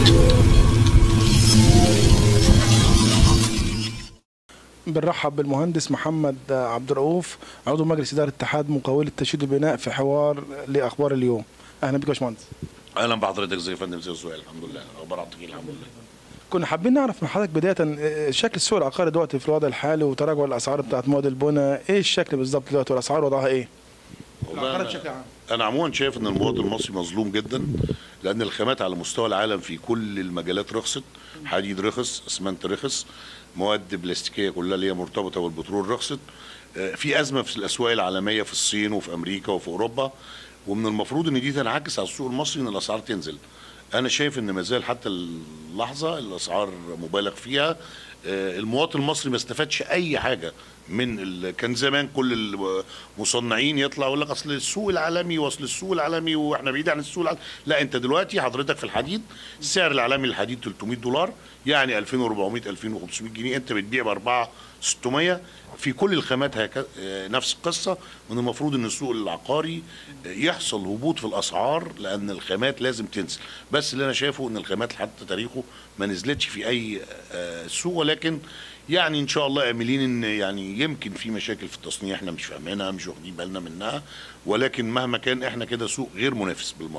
بنرحب بالمهندس محمد عبد الرؤوف عضو مجلس اداره اتحاد مقاولي التشييد والبناء في حوار لاخبار اليوم اهلا بك يا باشمهندس اهلا بحضرتك زي فندم زي السؤال الحمد لله اخبار عبد الحمد لله كنا حابين نعرف من حضرتك بدايه آه، شكل السوق العقاري دلوقتي في الوضع الحالي وتراجع الاسعار بتاعت مواد البناء ايه الشكل بالظبط دلوقتي والاسعار وضعها ايه؟ والله العقارات أنا- بشكل عام انا عموما شايف ان المواطن المصري مظلوم جدا لان الخامات على مستوى العالم في كل المجالات رخصت حديد رخص اسمنت رخص مواد بلاستيكيه كلها اللي هي مرتبطه بالبترول رخصت آه، في ازمه في الاسواق العالميه في الصين وفي امريكا وفي اوروبا ومن المفروض ان دي تنعكس على السوق المصري ان الاسعار تنزل انا شايف ان ما زال حتى اللحظه الاسعار مبالغ فيها آه، المواطن المصري ما استفادش اي حاجه من ال... كان زمان كل المصنعين يطلع يقول لك اصل السوق العالمي واصل السوق العالمي واحنا بعيد عن السوق العالمي لا انت دلوقتي حضرتك في الحديد السعر العالمي للحديد 300 دولار يعني 2400 2500 جنيه انت بتبيع ب 4 600 في كل الخامات هك... آه، نفس القصه من المفروض ان السوق العقاري آه، يحصل هبوط في الاسعار لان الخامات لازم تنزل بس اللي انا شايفه ان الخامات حتى تاريخه ما نزلتش في اي آه، سوق ولكن يعني ان شاء الله املين ان يعني يمكن في مشاكل في التصنيع احنا مش فاهمينها مش واخدين بالنا منها ولكن مهما كان احنا كده سوق غير منافس بالمره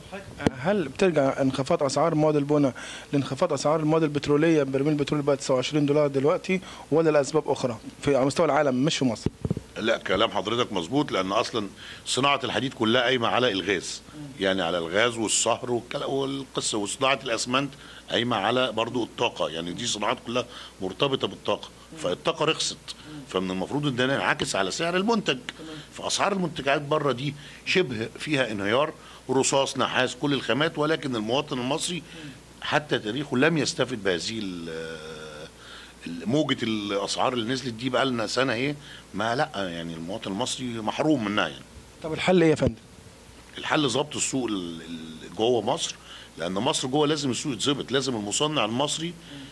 هل بترجع انخفاض اسعار مواد البناء لانخفاض اسعار المواد البتروليه برميل البترول بقت 29 دولار دلوقتي ولا لاسباب اخرى في على مستوى العالم مش في مصر؟ لا كلام حضرتك مظبوط لان اصلا صناعه الحديد كلها قايمه على الغاز يعني على الغاز والصهر والكلا- والقصه وصناعه الاسمنت قايمه على برضو الطاقه يعني دي صناعات كلها مرتبطه بالطاقه فالطاقه رخصت فمن المفروض ان ده ينعكس على سعر المنتج فاسعار المنتجات بره دي شبه فيها انهيار رصاص نحاس كل الخامات ولكن المواطن المصري حتى تاريخه لم يستفد بهذه ال- موجة الأسعار اللي نزلت دي بقى لنا سنة إيه ما لا يعني المواطن المصري محروم منها يعني طب الحل ايه يا فندم؟ الحل ضبط السوق ال- ال- جوه مصر لأن مصر جوه لازم السوق يتظبط لازم المصنع المصري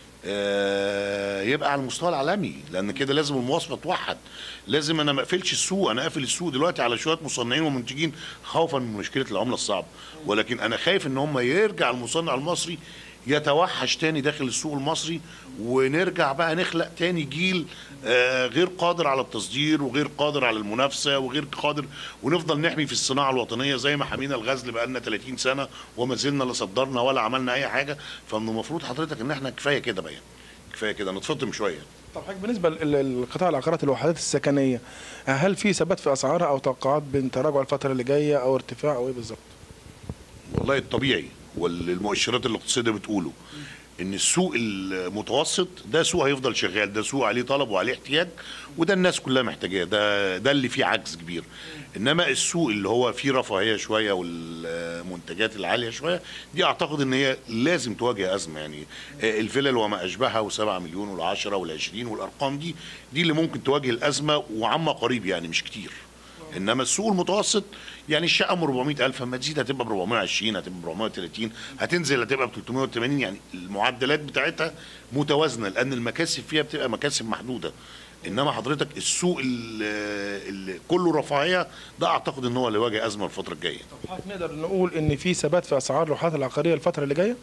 آه، يبقى على المستوى العالمي لان كده لازم المواصفه توحد لازم انا ما اقفلش السوق انا قافل السوق دلوقتي على شويه مصنعين ومنتجين خوفا من مشكله العمله الصعبه ولكن انا خايف ان هم يرجع المصنع المصري يتوحش تاني داخل السوق المصري ونرجع بقى نخلق تاني جيل آه، غير قادر على التصدير وغير قادر على المنافسه وغير قادر ونفضل نحمي في الصناعه الوطنيه زي ما حمينا الغزل بقى لنا 30 سنه وما زلنا لا صدرنا ولا عملنا اي حاجه فمن المفروض حضرتك ان احنا كفايه كده بقى كفايه كده نتفطم شويه طب حضرتك بالنسبه لقطاع العقارات الوحدات السكنيه هل في ثبات في اسعارها او توقعات بين تراجع الفتره اللي جايه او ارتفاع او ايه بالظبط؟ والله الطبيعي والمؤشرات الاقتصاديه بتقوله ان السوق المتوسط ده سوق هيفضل شغال ده سوق عليه طلب وعليه احتياج وده الناس كلها محتاجاه ده ده اللي فيه عجز كبير انما السوق اللي هو فيه رفاهيه شويه والمنتجات العاليه شويه دي اعتقد ان هي لازم تواجه ازمه يعني آه، الفلل وما اشبهها و7 مليون وال10 وال20 والارقام دي دي اللي ممكن تواجه الازمه وعما قريب يعني مش كتير انما السوق المتوسط يعني الشقه ب 400000 اما تزيد هتبقى ب 420 هتبقى ب 430 هتنزل هتبقى ب 380 يعني المعدلات بتاعتها متوازنه لان المكاسب فيها بتبقى مكاسب محدوده انما حضرتك السوق اللي كله رفاهيه ده اعتقد ان هو اللي واجه ازمه الفتره الجايه طب حضرتك نقدر نقول ان في ثبات في اسعار الوحدات العقاريه الفتره اللي جايه؟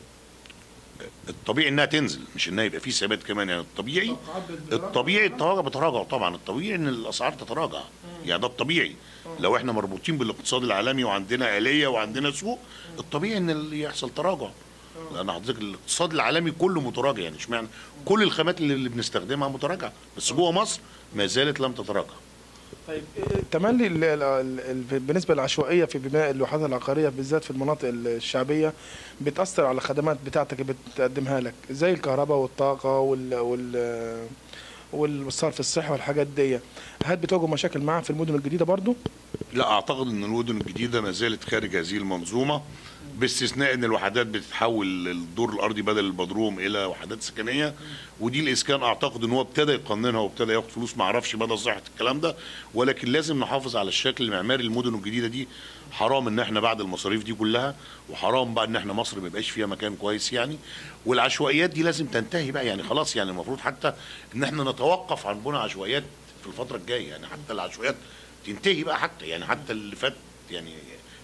الطبيعي انها تنزل مش انها يبقى في ثبات كمان يعني الطبيعي الطبيعي التراجع بتراجع طبعا الطبيعي ان الاسعار تتراجع يعني ده الطبيعي لو احنا مربوطين بالاقتصاد العالمي وعندنا آلية وعندنا سوق الطبيعي ان اللي يحصل تراجع لان حضرتك الاقتصاد العالمي كله متراجع يعني اشمعنى كل الخامات اللي, اللي بنستخدمها متراجعه بس جوه مصر ما زالت لم تتراجع طيب إيه تملي ال- ال- ال- بالنسبه للعشوائيه في بناء الوحدات العقاريه بالذات في المناطق الشعبيه بتاثر على الخدمات بتاعتك اللي بتقدمها لك زي الكهرباء والطاقه وال وال والصرف الصحي والحاجات دي هل بتواجهوا مشاكل معاها في المدن الجديده برضو؟ لا اعتقد ان المدن الجديده ما زالت خارج هذه المنظومه باستثناء ان الوحدات بتتحول الدور الارضي بدل البدروم الى وحدات سكنيه ودي الاسكان اعتقد ان هو ابتدى يقننها وابتدى ياخد فلوس ما اعرفش مدى صحه الكلام ده ولكن لازم نحافظ على الشكل المعماري المدن الجديده دي حرام ان احنا بعد المصاريف دي كلها وحرام بقى ان احنا مصر ما يبقاش فيها مكان كويس يعني والعشوائيات دي لازم تنتهي بقى يعني خلاص يعني المفروض حتى ان احنا نتوقف عن بناء عشوائيات في الفتره الجايه يعني حتى العشوائيات تنتهي بقى حتى يعني حتى اللي فات يعني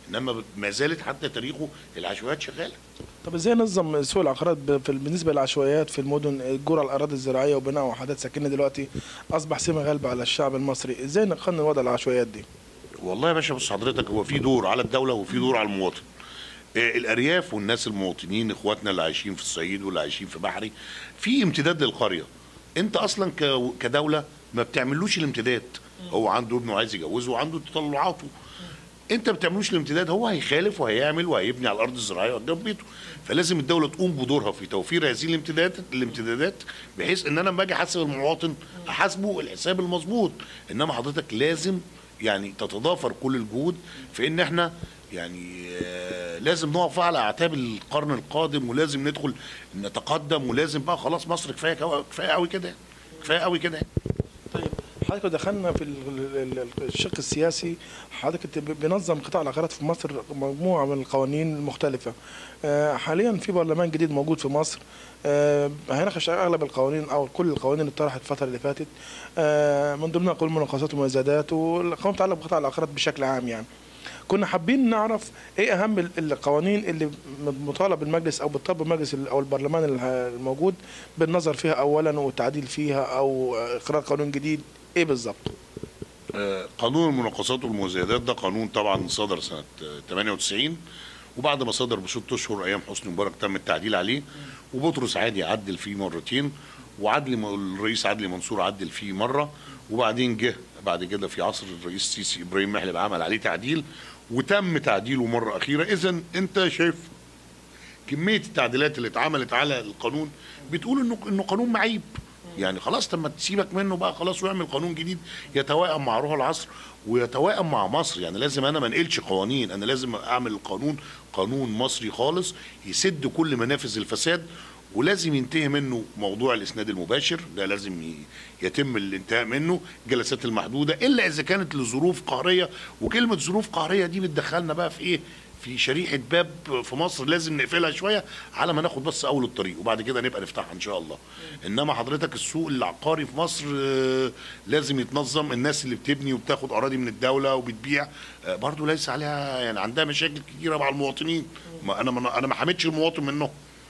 انما ما زالت حتى تاريخه العشوائيات شغاله طب ازاي نظم سوق العقارات ب- في بالنسبه للعشوائيات في المدن الجرى الاراضي الزراعيه وبناء وحدات سكنيه دلوقتي اصبح سمه غالبه على الشعب المصري ازاي نقنن وضع العشوائيات دي والله يا باشا بص حضرتك هو في دور على الدوله وفي دور على المواطن آه، الارياف والناس المواطنين اخواتنا اللي عايشين في الصعيد واللي عايشين في بحري في امتداد للقريه انت اصلا ك- كدوله ما بتعملوش الامتداد هو عنده ابنه عايز يجوزه وعنده تطلعاته انت ما بتعملوش الامتداد هو هيخالف وهيعمل وهيبني على الارض الزراعيه قدام بيته فلازم الدوله تقوم بدورها في توفير هذه الامتدادات الامتدادات بحيث ان انا لما اجي احاسب المواطن احاسبه الحساب المظبوط انما حضرتك لازم يعني تتضافر كل الجهود في ان احنا يعني آه، لازم نقف على اعتاب القرن القادم ولازم ندخل نتقدم ولازم بقى خلاص مصر كفايه كوا- كفايه قوي كده كفايه قوي كده طيب حضرتك لو دخلنا في ال- ال- ال- الشق السياسي حضرتك انت ب- بينظم قطاع العقارات في مصر مجموعه من القوانين المختلفه آه، حاليا في برلمان جديد موجود في مصر آه، هيناقش اغلب القوانين او كل القوانين اللي طرحت الفتره اللي فاتت آه، من ضمنها قانون المناقصات والمزادات والقانون المتعلق بقطاع العقارات بشكل عام يعني كنا حابين نعرف ايه اهم ال- القوانين اللي مطالب المجلس او بالطلب المجلس ال- او البرلمان الها- الموجود بالنظر فيها اولا والتعديل فيها او اقرار قانون جديد ايه بالظبط آه، قانون المناقصات والمزايدات ده قانون طبعا صدر سنة آه، 98 وبعد ما صدر بست اشهر ايام حسني مبارك تم التعديل عليه وبطرس عادي عدل فيه مرتين وعدلي م- الرئيس عدلي منصور عدل فيه مره وبعدين جه بعد كده في عصر الرئيس السيسي ابراهيم محلب عمل عليه تعديل وتم تعديله مره اخيره اذا انت شايف كميه التعديلات اللي اتعملت على القانون بتقول انه انه قانون معيب يعني خلاص طب ما تسيبك منه بقى خلاص ويعمل قانون جديد يتوائم مع روح العصر ويتوائم مع مصر يعني لازم انا ما انقلش قوانين انا لازم اعمل القانون قانون مصري خالص يسد كل منافذ الفساد ولازم ينتهي منه موضوع الاسناد المباشر ده لازم ي- يتم الانتهاء منه الجلسات المحدوده الا اذا كانت لظروف قهريه وكلمه ظروف قهريه دي بتدخلنا بقى في ايه في شريحه باب في مصر لازم نقفلها شويه على ما ناخد بس اول الطريق وبعد كده نبقى نفتحها ان شاء الله انما حضرتك السوق العقاري في مصر آه، لازم يتنظم الناس اللي بتبني وبتاخد اراضي من الدوله وبتبيع آه، برضو ليس عليها يعني عندها مشاكل كتيره مع المواطنين ما انا ما انا ما حميتش المواطن منهم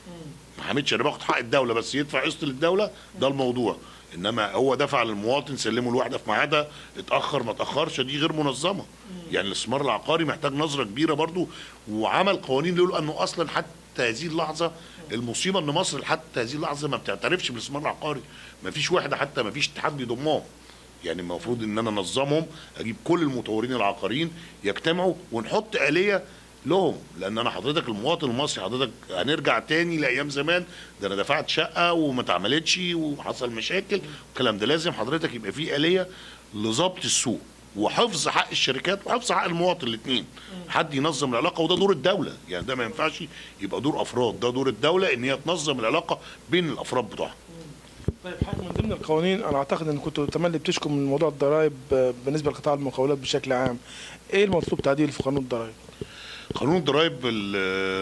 ما حميتش انا باخد حق الدوله بس يدفع قسط للدوله ده الموضوع انما هو دفع للمواطن سلمه الوحده في ميعادها اتاخر ما اتاخرش دي غير منظمه يعني الاستثمار العقاري محتاج نظره كبيره برضو وعمل قوانين يقول انه اصلا حتى هذه اللحظه المصيبه ان مصر حتى هذه اللحظه ما بتعترفش بالاستثمار العقاري ما فيش واحده حتى ما فيش اتحاد بيضمهم يعني المفروض ان انا انظمهم اجيب كل المطورين العقاريين يجتمعوا ونحط اليه لهم لان انا حضرتك المواطن المصري حضرتك هنرجع تاني لايام زمان ده انا دفعت شقه وما اتعملتش وحصل مشاكل الكلام ده لازم حضرتك يبقى فيه اليه لضبط السوق وحفظ حق الشركات وحفظ حق المواطن الاثنين حد ينظم العلاقه وده دور الدوله يعني ده ما ينفعش يبقى دور افراد ده دور الدوله ان هي تنظم العلاقه بين الافراد بتوعها طيب حضرتك من ضمن القوانين انا اعتقد ان كنتوا تملي بتشكوا من موضوع الضرائب آه، بالنسبه لقطاع المقاولات بشكل عام ايه المطلوب تعديل في قانون الضرائب قانون الضرائب ال-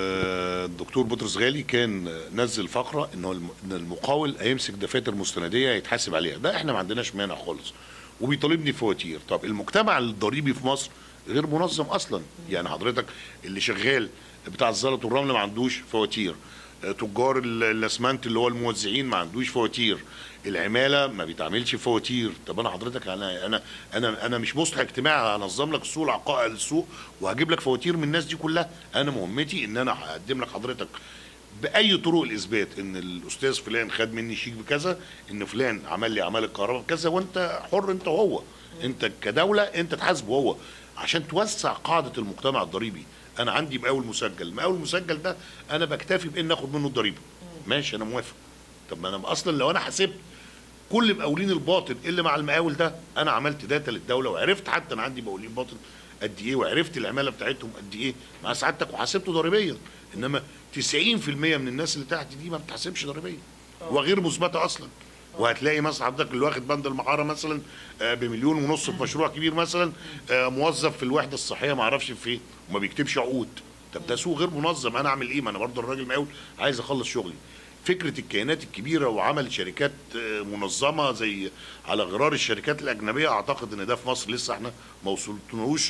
الدكتور بطرس غالي كان نزل فقره انه الم- ان المقاول هيمسك دفاتر مستنديه يتحاسب عليها ده احنا ما عندناش مانع خالص وبيطالبني فواتير طب المجتمع الضريبي في مصر غير منظم اصلا يعني حضرتك اللي شغال بتاع الزلط والرمل ما عندوش فواتير آه، تجار ال- الاسمنت اللي هو الموزعين ما عندوش فواتير العماله ما بيتعملش فواتير طب انا حضرتك انا انا انا انا مش مصلح اجتماعي هنظم لك السوق العقائي السوق وهجيب لك فواتير من الناس دي كلها انا مهمتي ان انا هقدم لك حضرتك باي طرق الاثبات ان الاستاذ فلان خد مني شيك بكذا ان فلان عمل لي اعمال الكهرباء بكذا وانت حر انت وهو انت كدوله انت تحاسبه هو عشان توسع قاعده المجتمع الضريبي انا عندي مقاول مسجل المقاول المسجل ده انا بكتفي بان اخد منه الضريبه ماشي انا موافق طب ما انا اصلا لو انا حسبت كل مقاولين الباطن اللي مع المقاول ده انا عملت داتا للدوله وعرفت حتى انا عندي مقاولين باطن قد ايه وعرفت العماله بتاعتهم قد ايه مع سعادتك وحاسبته ضريبيا انما 90% من الناس اللي تحت دي ما بتحسبش ضريبيا وغير مثبته اصلا وهتلاقي مثلا حضرتك اللي واخد بند المحاره مثلا آه، بمليون ونص في مشروع كبير مثلا آه، موظف في الوحده الصحيه ما اعرفش في ايه وما بيكتبش عقود طب ده سوق غير منظم انا اعمل ايه ما انا برضه الراجل مقاول عايز اخلص شغلي فكره الكيانات الكبيره وعمل شركات آه، منظمه زي على غرار الشركات الاجنبيه اعتقد ان ده في مصر لسه احنا ما وصلتناهوش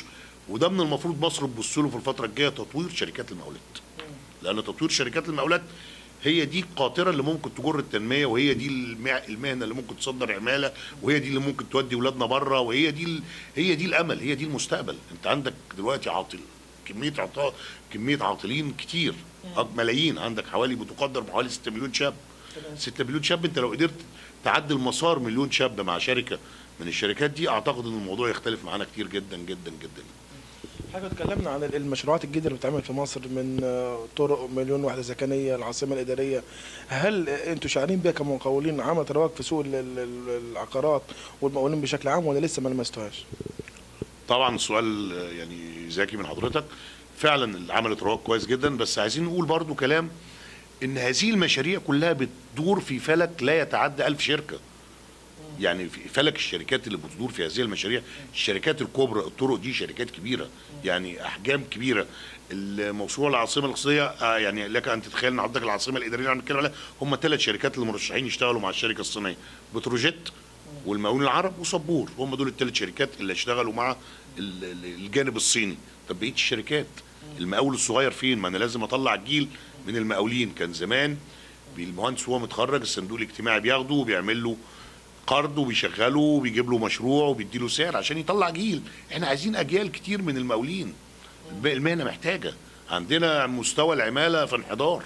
وده من المفروض مصر تبص له في الفتره الجايه تطوير شركات المقاولات لان تطوير شركات المقاولات هي دي القاطره اللي ممكن تجر التنميه وهي دي المع- المهنه اللي ممكن تصدر عماله وهي دي اللي ممكن تودي ولادنا بره وهي دي ال- هي دي الامل هي دي المستقبل انت عندك دلوقتي عاطل كميه عطاء كميه عاطلين كتير أك- ملايين عندك حوالي بتقدر بحوالي 6 مليون شاب 6 مليون شاب انت لو قدرت تعدل مسار مليون شاب مع شركه من الشركات دي اعتقد ان الموضوع يختلف معانا كتير جدا جدا جدا حاجه اتكلمنا عن المشروعات الجديده اللي بتتعمل في مصر من آه، طرق مليون وحده سكنيه العاصمه الاداريه هل انتوا شاعرين بيها كمقاولين عملت رواج في سوق ال- ال- ال- العقارات والمقاولين بشكل عام ولا لسه ما لمستوهاش؟ طبعا السؤال آه، يعني ذكي من حضرتك فعلا اللي عملت رواج كويس جدا بس عايزين نقول برضو كلام ان هذه المشاريع كلها بتدور في فلك لا يتعدى ألف شركه يعني في فلك الشركات اللي بتدور في هذه المشاريع الشركات الكبرى الطرق دي شركات كبيره يعني احجام كبيره الموسوعه العاصمه الاقتصاديه آه، يعني لك ان تتخيل ان حضرتك العاصمه الاداريه اللي بنتكلم عليها هم ثلاث شركات اللي مرشحين يشتغلوا مع الشركه الصينيه بتروجيت والمقاولين العرب وصبور هم دول الثلاث شركات اللي اشتغلوا مع ال- ال- الجانب الصيني طب بقيه الشركات المقاول الصغير فين ما انا لازم اطلع جيل من المقاولين كان زمان المهندس وهو متخرج الصندوق الاجتماعي بياخده وبيعمل له قرض وبيشغله وبيجيب له مشروع وبيدي له سعر عشان يطلع جيل احنا عايزين اجيال كتير من المقاولين الب- المهنه محتاجه عندنا مستوى العماله في انحدار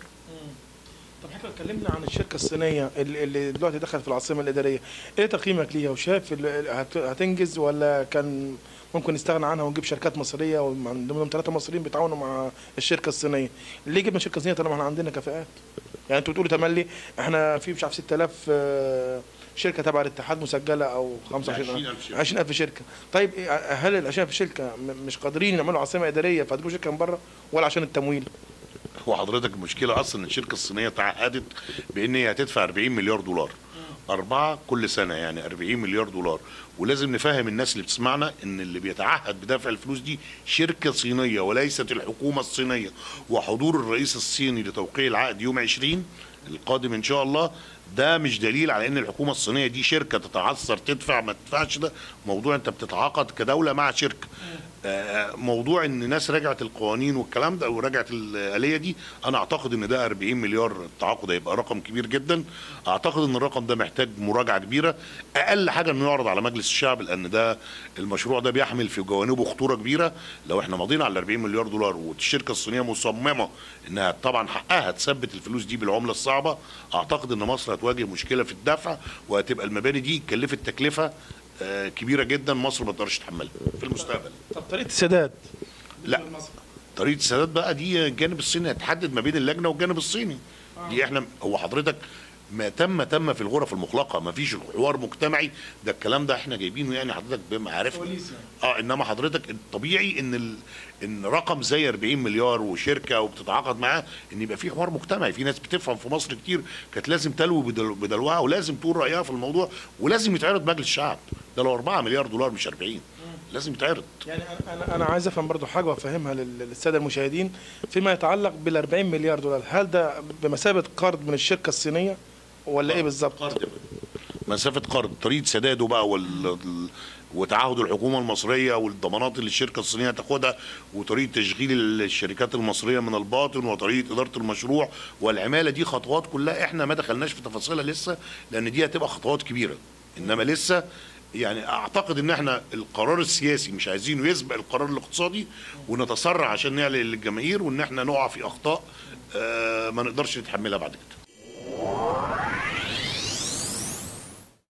طب احنا اتكلمنا عن الشركه الصينيه اللي اللي دلوقتي دخلت في العاصمه الاداريه ايه تقييمك ليها وشايف ال- ال- هت- هتنجز ولا كان ممكن نستغنى عنها ونجيب شركات مصريه ومن ضمنهم ثلاثه مصريين بيتعاونوا مع الشركه الصينيه ليه جبنا شركه صينيه طالما احنا عندنا كفاءات يعني انتوا بتقولوا تملي احنا في مش عارف 6000 آه، شركه تبع الاتحاد مسجله او 25000 20,000 شركة. 20000 شركه طيب إيه- هل ال 20000 شركه م- مش قادرين يعملوا عاصمه اداريه فهتجيبوا شركه من بره ولا عشان التمويل هو حضرتك المشكله اصلا ان الشركه الصينيه تعهدت بان هي هتدفع 40 مليار دولار أربعة كل سنة يعني 40 مليار دولار ولازم نفهم الناس اللي بتسمعنا إن اللي بيتعهد بدفع الفلوس دي شركة صينية وليست الحكومة الصينية وحضور الرئيس الصيني لتوقيع العقد يوم 20 القادم إن شاء الله ده مش دليل على ان الحكومه الصينيه دي شركه تتعثر تدفع ما تدفعش ده موضوع انت بتتعاقد كدوله مع شركه آه، موضوع ان ناس رجعت القوانين والكلام ده ورجعت الاليه دي انا اعتقد ان ده 40 مليار التعاقد هيبقى رقم كبير جدا اعتقد ان الرقم ده محتاج مراجعه كبيره اقل حاجه انه يعرض على مجلس الشعب لان ده المشروع ده بيحمل في جوانبه خطوره كبيره لو احنا ماضيين على 40 مليار دولار والشركه الصينيه مصممه انها طبعا حقها تثبت الفلوس دي بالعمله الصعبه اعتقد ان مصر هتواجه مشكله في الدفع وهتبقى المباني دي كلفت تكلفه آه، كبيره جدا مصر ما تقدرش تحملها في المستقبل طب طريقه السداد لا طريقه السداد بقى دي الجانب الصيني هتحدد ما بين اللجنه والجانب الصيني دي احنا هو حضرتك ما تم تم في الغرف المغلقه ما فيش حوار مجتمعي ده الكلام ده احنا جايبينه يعني حضرتك بمعارفنا كواليس اه انما حضرتك الطبيعي ان ال... ان رقم زي 40 مليار وشركه وبتتعاقد معاه ان يبقى في حوار مجتمعي في ناس بتفهم في مصر كتير كانت لازم تلوي بدل... بدلوها ولازم تقول رايها في الموضوع ولازم يتعرض مجلس الشعب ده لو 4 مليار دولار مش 40 لازم يتعرض يعني أنا- انا انا عايز افهم برضو حاجه وافهمها لل- للساده المشاهدين فيما يتعلق بال 40 مليار دولار هل ده بمثابه قرض من الشركه الصينيه ولا ايه بالظبط؟ قرض بقى. مسافه قرض طريقه سداده بقى وال ال- وتعهد الحكومه المصريه والضمانات اللي الشركه الصينيه تاخدها وطريقه تشغيل الشركات المصريه من الباطن وطريقه اداره المشروع والعماله دي خطوات كلها احنا ما دخلناش في تفاصيلها لسه لان دي هتبقى خطوات كبيره انما لسه يعني اعتقد ان احنا القرار السياسي مش عايزينه يسبق القرار الاقتصادي ونتسرع عشان نعلن للجماهير وان احنا نقع في اخطاء آه، ما نقدرش نتحملها بعد كده